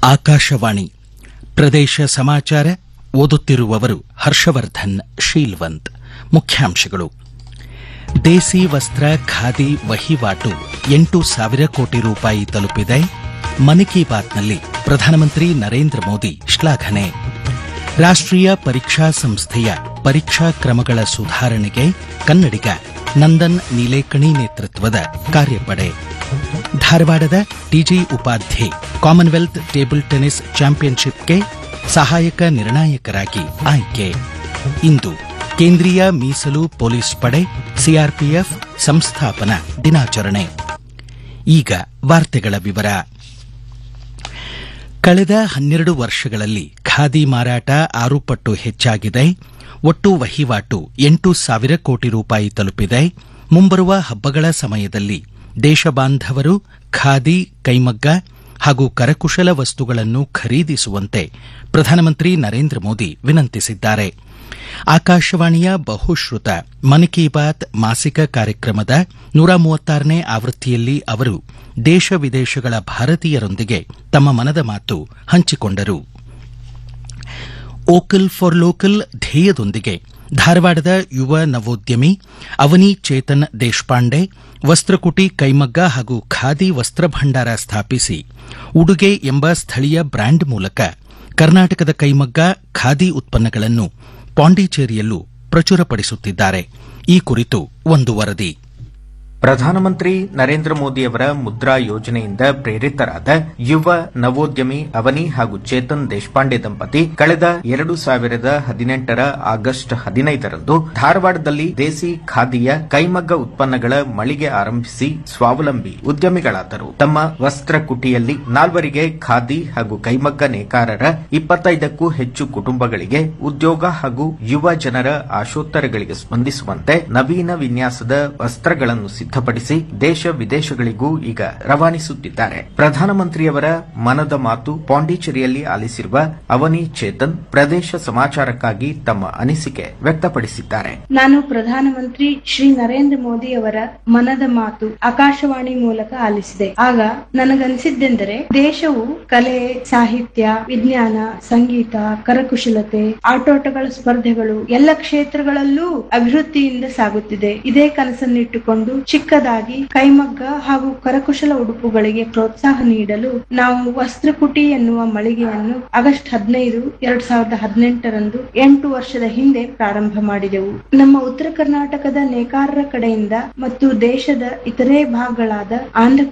ಆಕಾಶವಾಣಿ ಪ್ರದೇಶ ಸಮಾಚಾರ ಓದುತ್ತಿರುವವರು ಹರ್ಷವರ್ಧನ್ ಶೀಲ್ವಂತ್ ಮುಖ್ಯಾಂಶಗಳು ದೇಸಿ ವಸ್ತ್ರ ಖಾದಿ ವಹಿವಾಟು ಎಂಟು ಸಾವಿರ ಕೋಟಿ ರೂಪಾಯಿ ತಲುಪಿದೆ ಮನ್ ಕಿ ಬಾತ್ನಲ್ಲಿ ಪ್ರಧಾನಮಂತ್ರಿ ನರೇಂದ್ರ ಮೋದಿ ಶ್ಲಾಘನೆ ರಾಷ್ಟ್ರೀಯ ಪರೀಕ್ಷಾ ಸಂಸ್ಥೆಯ ಪರೀಕ್ಷಾ ಕ್ರಮಗಳ ಸುಧಾರಣೆಗೆ ಕನ್ನಡಿಗ ನಂದನ್ ನೀಲೇಕಣಿ ನೇತೃತ್ವದ ಕಾರ್ಯಪಡೆ ಧಾರವಾಡದ ಟಿಜಿ ಉಪಾಧ್ಯೆ ಕಾಮನ್ವೆಲ್ತ್ ಟೇಬಲ್ ಟೆನಿಸ್ ಚಾಂಪಿಯನ್ಶಿಪ್ಗೆ ಸಹಾಯಕ ನಿರ್ಣಾಯಕರಾಗಿ ಆಯ್ಕೆ ಇಂದು ಕೇಂದ್ರೀಯ ಮೀಸಲು ಪೊಲೀಸ್ ಪಡೆ ಸಿಆರ್ಪಿಎಫ್ ಸಂಸ್ಥಾಪನಾ ದಿನಾಚರಣೆ ಈಗ ವಾರ್ತೆಗಳ ವಿವರ ಕಳೆದ ಹನ್ನೆರಡು ವರ್ಷಗಳಲ್ಲಿ ಖಾದಿ ಮಾರಾಟ ಆರು ಪಟ್ಟು ಹೆಚ್ಚಾಗಿದೆ ಒಟ್ಟು ವಹಿವಾಟು ಎಂಟು ಸಾವಿರ ಕೋಟಿ ರೂಪಾಯಿ ತಲುಪಿದೆ ಮುಂಬರುವ ಹಬ್ಬಗಳ ಸಮಯದಲ್ಲಿ ದೇಶ ಬಾಂಧವರು ಖಾದಿ ಕೈಮಗ್ಗ ಹಾಗೂ ಕರಕುಶಲ ವಸ್ತುಗಳನ್ನು ಖರೀದಿಸುವಂತೆ ಪ್ರಧಾನಮಂತ್ರಿ ನರೇಂದ್ರ ಮೋದಿ ವಿನಂತಿಸಿದ್ದಾರೆ ಆಕಾಶವಾಣಿಯ ಬಹುಶ್ರುತ ಮನ್ ಕಿ ಬಾತ್ ಮಾಸಿಕ ಕಾರ್ಯಕ್ರಮದ ನೂರ ಮೂವತ್ತಾರನೇ ಆವೃತ್ತಿಯಲ್ಲಿ ಅವರು ದೇಶ ವಿದೇಶಗಳ ಭಾರತೀಯರೊಂದಿಗೆ ತಮ್ಮ ಮನದ ಮಾತು ಹಂಚಿಕೊಂಡರು ಓಕಲ್ ಫಾರ್ ಲೋಕಲ್ ಧ್ಯೇಯದೊಂದಿಗೆ ಧಾರವಾಡದ ಯುವ ನವೋದ್ಯಮಿ ಅವನಿ ಚೇತನ್ ದೇಶಪಾಂಡೆ ವಸ್ತ್ರಕುಟಿ ಕೈಮಗ್ಗ ಹಾಗೂ ಖಾದಿ ವಸ್ತ್ರ ಭಂಡಾರ ಸ್ಥಾಪಿಸಿ ಉಡುಗೆ ಎಂಬ ಸ್ಥಳೀಯ ಬ್ರ್ಯಾಂಡ್ ಮೂಲಕ ಕರ್ನಾಟಕದ ಕೈಮಗ್ಗ ಖಾದಿ ಉತ್ಪನ್ನಗಳನ್ನು ಪಾಂಡಿಚೇರಿಯಲ್ಲೂ ಪ್ರಚುರಪಡಿಸುತ್ತಿದ್ದಾರೆ ಈ ಕುರಿತು ಒಂದು ವರದಿ ಪ್ರಧಾನಮಂತ್ರಿ ನರೇಂದ್ರ ಮೋದಿಯವರ ಮುದ್ರಾ ಯೋಜನೆಯಿಂದ ಪ್ರೇರಿತರಾದ ಯುವ ನವೋದ್ಯಮಿ ಅವನಿ ಹಾಗೂ ಚೇತನ್ ದೇಶಪಾಂಡೆ ದಂಪತಿ ಕಳೆದ ಎರಡು ಸಾವಿರದ ಹದಿನೆಂಟರ ಆಗಸ್ಟ್ ಹದಿನೈದರಂದು ಧಾರವಾಡದಲ್ಲಿ ದೇಸಿ ಖಾದಿಯ ಕೈಮಗ್ಗ ಉತ್ಪನ್ನಗಳ ಮಳಿಗೆ ಆರಂಭಿಸಿ ಸ್ವಾವಲಂಬಿ ಉದ್ಯಮಿಗಳಾದರು ತಮ್ಮ ವಸ್ತ್ರ ಕುಟಿಯಲ್ಲಿ ನಾಲ್ವರಿಗೆ ಖಾದಿ ಹಾಗೂ ಕೈಮಗ್ಗ ನೇಕಾರರ ಇಪ್ಪತ್ತೈದಕ್ಕೂ ಹೆಚ್ಚು ಕುಟುಂಬಗಳಿಗೆ ಉದ್ಯೋಗ ಹಾಗೂ ಯುವ ಜನರ ಆಶೋತ್ತರಗಳಿಗೆ ಸ್ಪಂದಿಸುವಂತೆ ನವೀನ ವಿನ್ಯಾಸದ ವಸ್ತ್ರಗಳನ್ನು ಸಿದ್ಧಪಡಿಸಿ ದೇಶ ವಿದೇಶಗಳಿಗೂ ಈಗ ರವಾನಿಸುತ್ತಿದ್ದಾರೆ ಪ್ರಧಾನಮಂತ್ರಿಯವರ ಮನದ ಮಾತು ಪಾಂಡಿಚೇರಿಯಲ್ಲಿ ಆಲಿಸಿರುವ ಅವನಿ ಚೇತನ್ ಪ್ರದೇಶ ಸಮಾಚಾರಕ್ಕಾಗಿ ತಮ್ಮ ಅನಿಸಿಕೆ ವ್ಯಕ್ತಪಡಿಸಿದ್ದಾರೆ ನಾನು ಪ್ರಧಾನಮಂತ್ರಿ ಶ್ರೀ ನರೇಂದ್ರ ಮೋದಿ ಅವರ ಮನದ ಮಾತು ಆಕಾಶವಾಣಿ ಮೂಲಕ ಆಲಿಸಿದೆ ಆಗ ನನಗನ್ಸಿದ್ದೆಂದರೆ ದೇಶವು ಕಲೆ ಸಾಹಿತ್ಯ ವಿಜ್ಞಾನ ಸಂಗೀತ ಕರಕುಶಲತೆ ಆಟೋಟಗಳ ಸ್ಪರ್ಧೆಗಳು ಎಲ್ಲ ಕ್ಷೇತ್ರಗಳಲ್ಲೂ ಅಭಿವೃದ್ಧಿಯಿಂದ ಸಾಗುತ್ತಿದೆ ಇದೇ ಕನಸನ್ನಿಟ್ಟುಕೊಂಡು ಚಿಕ್ಕದಾಗಿ ಕೈಮಗ್ಗ ಹಾಗೂ ಕರಕುಶಲ ಉಡುಪುಗಳಿಗೆ ಪ್ರೋತ್ಸಾಹ ನೀಡಲು ನಾವು ವಸ್ತ್ರಕುಟಿ ಎನ್ನುವ ಮಳಿಗೆಯನ್ನು ಆಗಸ್ಟ್ ಹದಿನೈದು ಎರಡ್ ಸಾವಿರದ ಹದಿನೆಂಟರಂದು ಎಂಟು ವರ್ಷದ ಹಿಂದೆ ಪ್ರಾರಂಭ ಮಾಡಿದೆವು ನಮ್ಮ ಉತ್ತರ ಕರ್ನಾಟಕದ ನೇಕಾರರ ಕಡೆಯಿಂದ ಮತ್ತು ದೇಶದ ಇತರೆ ಭಾಗಗಳಾದ ಆಂಧ್ರ